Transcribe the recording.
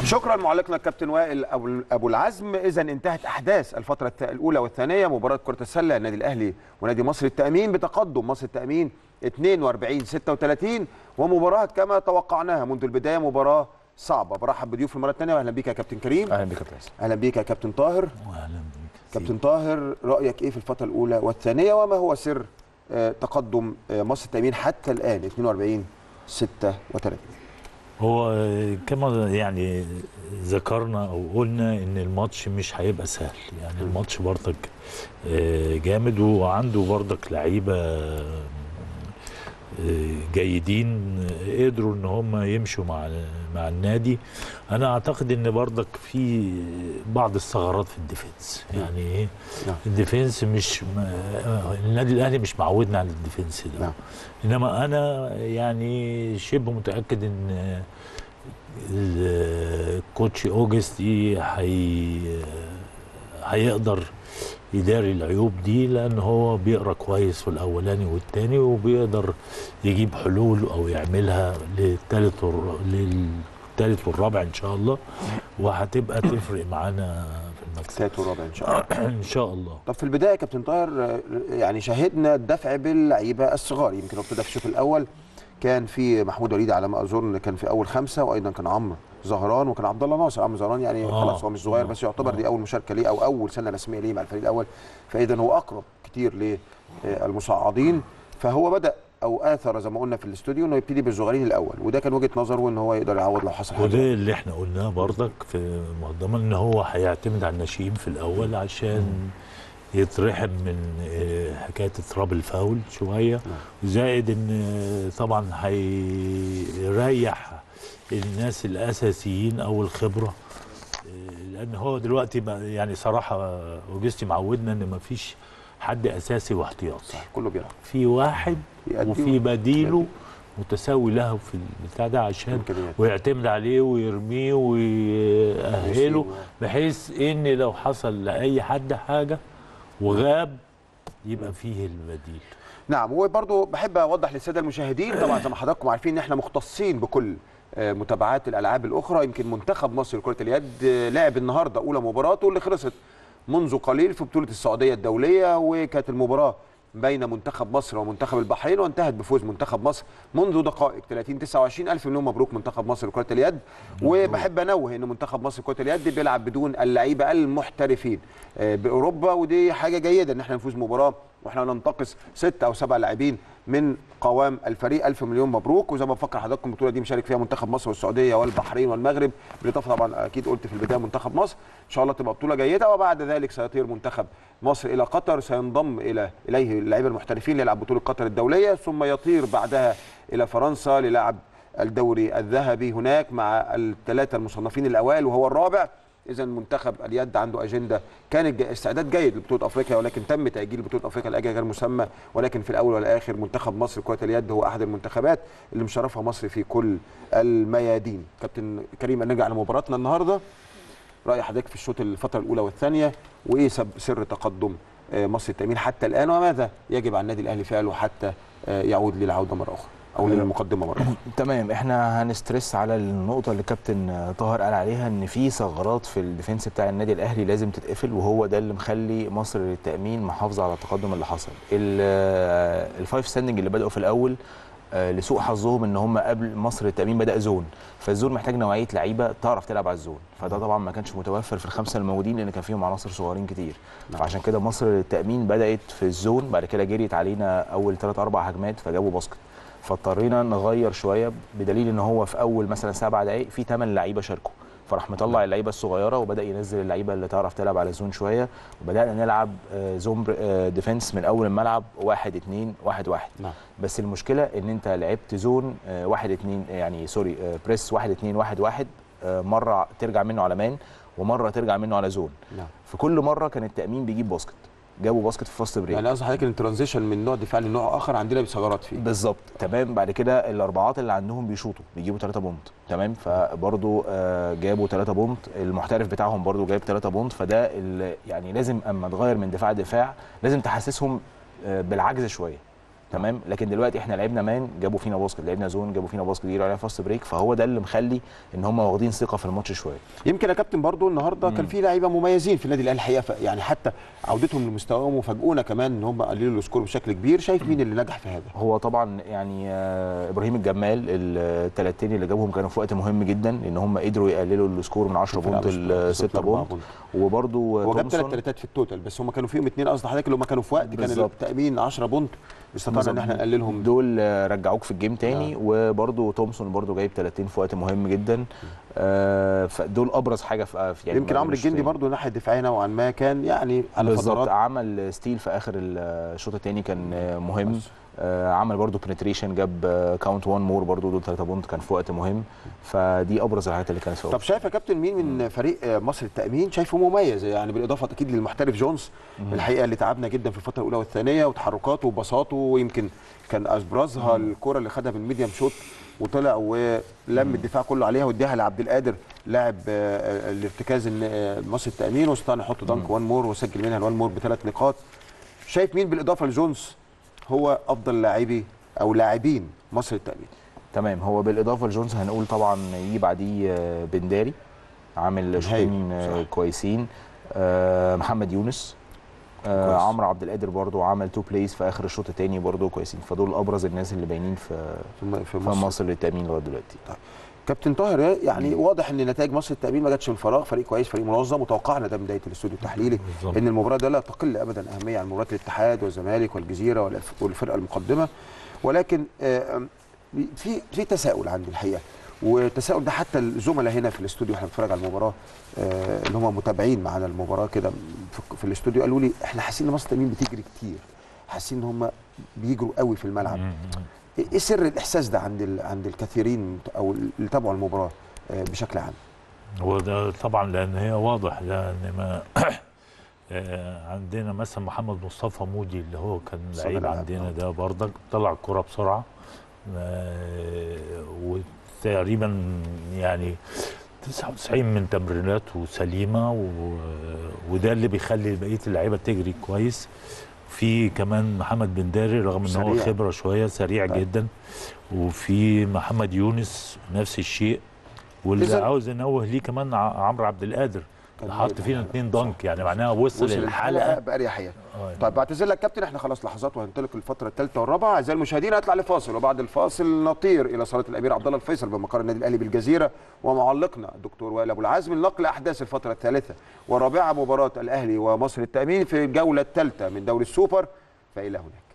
شكرا معلقنا الكابتن وائل ابو ابو العزم اذا انتهت احداث الفتره الت- الاولى والثانيه مباراه كره السله النادي الاهلي ونادي مصر التامين بتقدم مصر التامين 42 36 ومباراه كما توقعناها منذ البدايه مباراه صعبه برحب بضيوف المره الثانيه واهلا بيك يا كابتن كريم اهلا بك يا كابتن اهلا بيك يا كابتن طاهر اهلا بك كابتن طاهر رايك ايه في الفتره الاولى والثانيه وما هو سر آه، تقدم آه، مصر التامين حتى الان 42 36 هو كما يعني ذكرنا او قلنا ان الماتش مش هيبقى سهل يعني الماتش برضك آه، جامد وعنده برضك لعيبه آه، جيدين آه، قدروا ان هم يمشوا مع مع النادي انا اعتقد ان برضك في بعض الثغرات في الديفنس يعني ايه نعم. الديفنس مش ما- النادي الاهلي مش معودنا على الديفنس ده نعم. انما انا يعني شبه متاكد ان الكوتش اوجستي هي هيقدر يداري العيوب دي لان هو بيقرا كويس في الاولاني والتاني وبيقدر يجيب حلول او يعملها للتالت والر- للتالت والرابع ان شاء الله وهتبقى تفرق معانا في المكسب الثالث والرابع ان شاء الله ان شاء الله طب في البدايه يا كابتن طاهر آه، يعني شاهدنا الدفع باللعيبه الصغار يمكن هو ابتدى في الشوط الاول كان في محمود وليد على ما اظن كان في اول خمسه وايضا كان عمرو زهران وكان عبد الله ناصر عمرو زهران يعني آه. خلاص هو مش صغير بس يعتبر دي اول مشاركه ليه او اول سنه رسميه ليه مع الفريق الاول فاذا هو اقرب كتير للمصعدين فهو بدا او اثر زي ما قلنا في الاستوديو انه يبتدي بالصغيرين الاول وده كان وجهه نظره ان هو يقدر يعوض لو حصل وده حاجه اللي احنا قلناه برضك في مقدمه ان هو هيعتمد على الناشئين في الاول عشان يترحم من آه، حكايه اضراب الفاول شويه زائد ان آه، طبعا هيريح الناس الاساسيين او الخبره آه، لان هو دلوقتي بقى- يعني صراحه آه، اوجستي معودنا ان مفيش حد اساسي واحتياطي كله بيلعب في واحد يأدي وفي بديله متساوي له في البتاع ده عشان إمكانيات. ويعتمد عليه ويرميه ويأهله بحيث ان لو حصل لاي حد حاجه وغاب يبقى فيه البديل نعم وبرضه بحب اوضح للساده المشاهدين طبعا زي ما حضراتكم عارفين ان احنا مختصين بكل آه، متابعات الالعاب الاخرى يمكن منتخب مصر لكره اليد آه، لعب النهارده اولى مباراته اللي خلصت منذ قليل في بطوله السعوديه الدوليه وكانت المباراه بين منتخب مصر ومنتخب البحرين وانتهت بفوز منتخب مصر منذ دقائق 30 29 الف مليون مبروك منتخب مصر لكره اليد وبحب انوه ان منتخب مصر لكره اليد بيلعب بدون اللعيبه المحترفين آه، باوروبا ودي حاجه جيده ان احنا نفوز مباراه واحنا ننتقص ستة او سبع لاعبين من قوام الفريق الف مليون مبروك وزي ما بفكر حضراتكم البطوله دي مشارك فيها منتخب مصر والسعوديه والبحرين والمغرب بالاضافه طبعا اكيد قلت في البدايه منتخب مصر ان شاء الله تبقى بطوله جيده وبعد ذلك سيطير منتخب مصر الى قطر سينضم الى اليه اللعيبه المحترفين ليلعب بطوله قطر الدوليه ثم يطير بعدها الى فرنسا للعب الدوري الذهبي هناك مع الثلاثه المصنفين الاوائل وهو الرابع اذا منتخب اليد عنده اجنده كانت جا- استعداد جيد لبطوله افريقيا ولكن تم تاجيل بطوله افريقيا لاجل غير مسمى ولكن في الاول والاخر منتخب مصر كره اليد هو احد المنتخبات اللي مشرفها مصر في كل الميادين كابتن كريم نرجع لمباراتنا النهارده راي حضرتك في الشوط الفتره الاولى والثانيه وايه سب سر تقدم آه، مصر التامين حتى الان وماذا يجب على النادي الاهلي فعله حتى آه، يعود للعوده مره اخرى او للمقدمه مره اخرى تمام احنا هنسترس على النقطه اللي كابتن طاهر قال عليها ان في ثغرات في الديفنس بتاع النادي الاهلي لازم تتقفل وهو ده اللي مخلي مصر للتامين محافظه على التقدم اللي حصل ال- الفايف ستاندنج اللي بداوا في الاول آه، لسوء حظهم ان هم قبل مصر للتامين بدا زون فالزون محتاج نوعيه لعيبه تعرف تلعب على الزون فده طبعا ما كانش متوفر في الخمسه الموجودين لان كان فيهم عناصر صغيرين كتير فعشان كده مصر للتامين بدات في الزون بعد كده جريت علينا اول ثلاث اربع هجمات فجابوا باسكت فاضطرينا نغير شويه بدليل ان هو في اول مثلا سبع دقائق في ثمان لعيبه شاركوا فراح مطلع اللعيبه الصغيره وبدا ينزل اللعيبه اللي تعرف تلعب على الزون شويه وبدانا نلعب آه، زون بر- آه، ديفنس من اول الملعب واحد اتنين واحد واحد نعم. بس المشكله ان انت لعبت زون آه، واحد اتنين يعني سوري آه، بريس واحد اتنين واحد واحد آه، مره ترجع منه على مان ومره ترجع منه على زون نعم في كل مره كان التامين بيجيب باسكت جابوا باسكت في فاست بريك يعني قصدي حضرتك ان الترانزيشن من نوع دفاع لنوع اخر عندنا بثغرات فيه بالظبط تمام بعد كده الاربعات اللي عندهم بيشوطوا بيجيبوا 3 بونت تمام فبرضو آه، جابوا 3 بونت المحترف بتاعهم برضو جايب 3 بونت فده ال- يعني لازم اما تغير من دفاع لدفاع لازم تحسسهم آه، بالعجز شويه تمام لكن دلوقتي احنا لعبنا مان جابوا فينا باسكت لعبنا زون جابوا فينا باسكت جيروا عليها فاست بريك فهو ده اللي مخلي ان هم واخدين ثقه في الماتش شويه يمكن يا كابتن برضو النهارده كان في لعيبه مميزين في النادي الاهلي الحقيقه ف- يعني حتى عودتهم لمستواهم وفاجئونا كمان ان هم قللوا السكور بشكل كبير شايف مين اللي نجح في هذا هو طبعا يعني آه، ابراهيم الجمال الثلاثتين اللي جابهم كانوا في وقت مهم جدا ان هم قدروا يقللوا السكور من 10 بونت ل 6 بونت وبرده هو جاب ثلاث تومسون تلاتات في التوتال بس هم كانوا فيهم اثنين قصد حضرتك اللي هم كانوا في وقت كان بالظبط. التامين 10 بونت استطعنا ان احنا نقللهم دول آه، رجعوك في الجيم تاني وبرده تومسون برده جايب 30 في وقت مهم جدا آه، فدول ابرز حاجه في في- يعني يمكن ما عمرو قالوش الجندي تاني. برضو ناحيه دفاعيه نوعا ما كان يعني على بالظبط فترات عمل ستيل في اخر الشوط الثاني كان آه، مهم آه، عمل برضو بنتريشن جاب كاونت 1 مور برضو دول 3 بونت كان في وقت مهم فدي ابرز الحاجات اللي كانت في طب شايف يا كابتن مين من فريق آه، مصر التامين شايفه مميز يعني بالاضافه اكيد للمحترف جونز الحقيقه اللي تعبنا جدا في الفتره الاولى والثانيه وتحركاته وبساطه ويمكن كان ابرزها الكره اللي خدها من ميديم شوت وطلع ولم الدفاع كله عليها واداها لعبد القادر لاعب آه، آه، الارتكاز الن- آه، مصر التامين واستطاع يحط دانك وان مور وسجل منها الوان مور بثلاث نقاط شايف مين بالاضافه لجونز هو افضل لاعبي او لاعبين مصر التامين تمام هو بالاضافه لجونز هنقول طبعا يجي بعديه آه، بنداري عامل شوطين آه، صح. كويسين آه، محمد يونس آه، كويس. عمرو عبد القادر برضو عمل تو بلايز في اخر الشوط الثاني برضو كويسين فدول ابرز الناس اللي باينين في في م- في في مصر مصر للتامين لغايه دلوقتي كابتن طاهر يعني واضح ان نتائج مصر التأمين ما جاتش من فراغ فريق كويس فريق منظم وتوقعنا ده من بدايه الاستوديو التحليلي بالظبط. ان المباراه ده لا تقل ابدا اهميه عن مباراه الاتحاد والزمالك والجزيره والف- والفرقه المقدمه ولكن آه، في في تساؤل عندي الحقيقه والتساؤل ده حتى الزملاء هنا في الاستوديو واحنا بنتفرج على المباراه آه، اللي هم متابعين معانا المباراه كده في- في الاستوديو قالوا لي احنا حاسين ان مصر التأمين بتجري كتير حاسين ان هم بيجروا قوي في الملعب ايه سر الاحساس ده عند ال- عند الكثيرين او اللي تابعوا المباراه آه، بشكل عام هو ده طبعا لان هي واضح لان ما آه، عندنا مثلا محمد مصطفى مودي اللي هو كان صانع لعيب الألعاب، عندنا آه. ده برضك طلع الكرة بسرعة آه، وتقريبا يعني 99 من تمريراته سليمة و- وده اللي بيخلي بقية اللعيبة تجري كويس في كمان محمد بن داري رغم ان هو سريع. خبرة شوية سريع طيب. جدا وفي محمد يونس نفس الشيء واللي إذن- عاوز انوه ليه كمان ع- عمرو عبد القادر كان حط هيبقى- فينا اتنين دنك يعني معناها وصل, وصل الحلقه الحلقه باريحيه آه. طيب بعتذر لك كابتن احنا خلاص لحظات وهننطلق الفتره الثالثه والرابعه اعزائي المشاهدين هطلع لفاصل وبعد الفاصل نطير الى صاله الامير عبد الله الفيصل بمقر النادي الاهلي بالجزيره ومعلقنا الدكتور وائل ابو العزم لنقل احداث الفتره الثالثه والرابعه مباراه الاهلي ومصر التامين في الجوله الثالثه من دوري السوبر فالى هناك